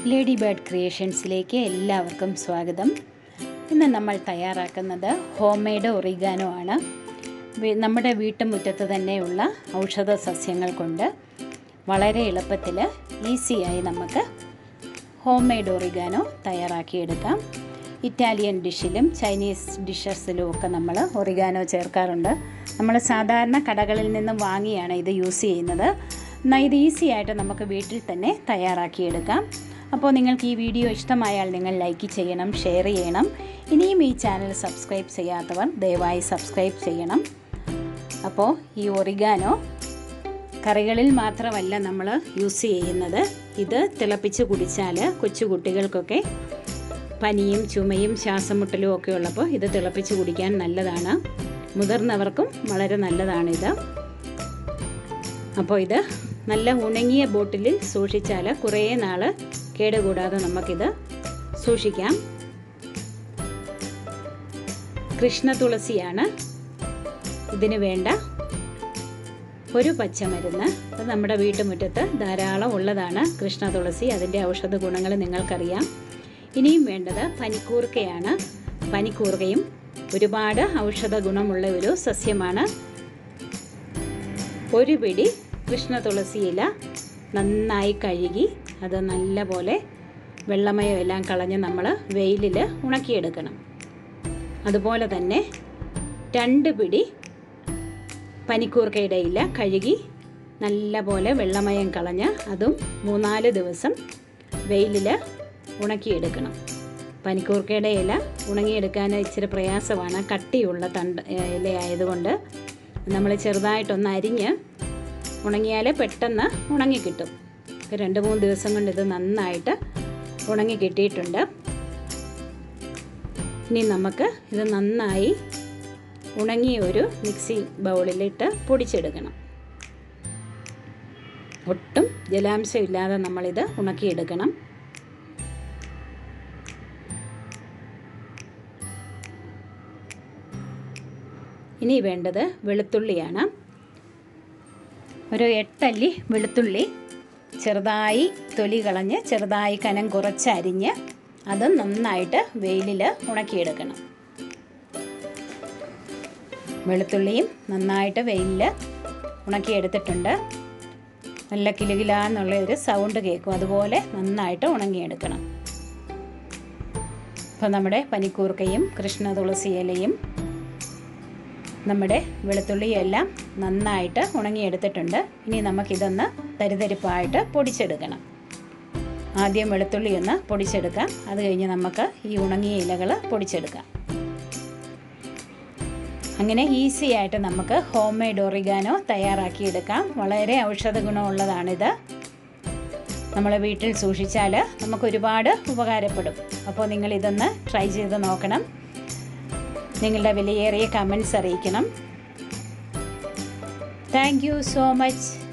lady bird ക്രിയേഷൻസിലേക്ക് എല്ലാവർക്കും സ്വാഗതം ഇന്ന് നമ്മൾ തയ്യാറാക്കുന്നത് ഹോം മെയ്ഡ് ഒറിഗാനോ ആണ് വി- നമ്മുടെ വീട്ടുമുറ്റത്ത് തന്നെയുള്ള ഔഷധ സസ്യങ്ങൾ കൊണ്ട് വളരെ എളുപ്പത്തിൽ ഈസിയായി നമുക്ക് ഹോം മെയ്ഡ് ഒറിഗാനോ തയ്യാറാക്കിയെടുക്കാം ഇറ്റാലിയൻ ഡിഷിലും ചൈനീസ് ഡിഷസിലും ഒക്കെ നമ്മൾ ഒറിഗാനോ ചേർക്കാറുണ്ട് നമ്മൾ സാധാരണ കടകളിൽ നിന്നും വാങ്ങിയാണ് ഇത് യൂസ് ചെയ്യുന്നത് എന്നാൽ ഇത് ഈസി ആയിട്ട് നമുക്ക് വീട്ടിൽ തന്നെ തയ്യാറാക്കിയെടുക്കാം അപ്പോൾ നിങ്ങൾക്ക് ഈ വീഡിയോ ഇഷ്ടമായാൽ നിങ്ങൾ ലൈക്ക് ചെയ്യണം ഷെയർ ചെയ്യണം ഇനിയും ഈ ചാനൽ സബ്സ്ക്രൈബ് ചെയ്യാത്തവർ ദയവായി സബ്സ്ക്രൈബ് ചെയ്യണം അപ്പോൾ ഈ ഒറിഗാനോ കറികളിൽ മാത്രമല്ല നമ്മൾ യൂസ് ചെയ്യുന്നത് ഇത് തിളപ്പിച്ച് കുടിച്ചാൽ കൊച്ചു കുട്ടികൾക്കൊക്കെ പനിയും ചുമയും ശ്വാസമുട്ടലും ഒക്കെ ഉള്ളപ്പോൾ ഇത് തിളപ്പിച്ച് കുടിക്കാൻ നല്ലതാണ് മുതിർന്നവർക്കും വളരെ നല്ലതാണിത് അപ്പോൾ ഇത് നല്ല ഉണങ്ങിയ ബോട്ടിലിൽ സൂക്ഷിച്ചാൽ കുറേ നാൾ കേടുകൂടാതെ നമുക്കിത് സൂക്ഷിക്കാം കൃഷ്ണ തുളസിയാണ് ഇതിന് വേണ്ട ഒരു പച്ചമരുന്ന് അത് നമ്മുടെ വീട്ടുമുറ്റത്ത് ധാരാളം ഉള്ളതാണ് കൃഷ്ണ തുളസി അതിൻ്റെ ഔഷധ ഗുണങ്ങൾ നിങ്ങൾക്കറിയാം ഇനിയും വേണ്ടത് പനിക്കൂർക്കയാണ് പനിക്കൂർക്കയും ഒരുപാട് ഔഷധ ഗുണമുള്ള ഒരു സസ്യമാണ് ഒരു പിടി കൃഷ്ണ തുളസി ഇല നന്നായി കഴുകി അത് നല്ലപോലെ വെള്ളമയം എല്ലാം കളഞ്ഞ് നമ്മൾ വെയിലിൽ ഉണക്കിയെടുക്കണം അതുപോലെ തന്നെ രണ്ട് പിടി പനിക്കൂർക്കയുടെ ഇല കഴുകി നല്ലപോലെ വെള്ളമയം കളഞ്ഞ് അതും മൂന്നാല് ദിവസം വെയിലിൽ ഉണക്കിയെടുക്കണം പനിക്കൂർക്കയുടെ ഇല ഉണങ്ങിയെടുക്കാൻ ഇച്ചിരി പ്രയാസമാണ് കട്ടിയുള്ള തണ്ട് ഇല ആയതുകൊണ്ട് നമ്മൾ ചെറുതായിട്ടൊന്ന് അരിഞ്ഞ് ഉണങ്ങിയാൽ പെട്ടെന്ന് ഉണങ്ങിക്കിട്ടും ഇപ്പം രണ്ട് മൂന്ന് ദിവസം കൊണ്ട് ഇത് നന്നായിട്ട് ഉണങ്ങി കിട്ടിയിട്ടുണ്ട് ഇനി നമുക്ക് ഇത് നന്നായി ഉണങ്ങിയ ഒരു മിക്സി ബൗളിലിട്ട് പൊടിച്ചെടുക്കണം ഒട്ടും ജലാംശം ഇല്ലാതെ നമ്മളിത് ഉണക്കിയെടുക്കണം ഇനി വേണ്ടത് വെളുത്തുള്ളിയാണ് ഒരു എട്ടല്ലി വെളുത്തുള്ളി ചെറുതായി തൊലി കളഞ്ഞ് ചെറുതായി കനം കുറച്ച് അരിഞ്ഞ് അത് നന്നായിട്ട് വെയിലിൽ ഉണക്കിയെടുക്കണം വെളുത്തുള്ളിയും നന്നായിട്ട് വെയിലിൽ ഉണക്കിയെടുത്തിട്ടുണ്ട് നല്ല കിലുകിലാന്നുള്ള ഒരു സൗണ്ട് കേൾക്കും അതുപോലെ നന്നായിട്ട് ഉണങ്ങിയെടുക്കണം അപ്പോൾ നമ്മുടെ പനിക്കൂർക്കയും കൃഷ്ണ തുളസി ഇലയും നമ്മുടെ വെളുത്തുള്ളിയും എല്ലാം നന്നായിട്ട് ഉണങ്ങിയെടുത്തിട്ടുണ്ട് ഇനി നമുക്കിതൊന്ന് തരിതരിപ്പായിട്ട് പൊടിച്ചെടുക്കണം ആദ്യം വെളുത്തുള്ളി ഒന്ന് പൊടിച്ചെടുക്കാം അത് കഴിഞ്ഞ് നമുക്ക് ഈ ഉണങ്ങിയ ഇലകൾ പൊടിച്ചെടുക്കാം അങ്ങനെ ഈസി ആയിട്ട് നമുക്ക് ഹോം മെയ്ഡ് ഒറിഗാനോ തയ്യാറാക്കിയെടുക്കാം വളരെ ഔഷധ ഗുണമുള്ളതാണിത് നമ്മൾ വീട്ടിൽ സൂക്ഷിച്ചാൽ നമുക്ക് ഒരുപാട് ഉപകാരപ്പെടും അപ്പോൾ നിങ്ങൾ ഇതൊന്ന് ട്രൈ ചെയ്ത് നോക്കണം നിങ്ങളുടെ വിലയേറിയ കമൻസ് അറിയിക്കണം താങ്ക് യു സോ മച്ച്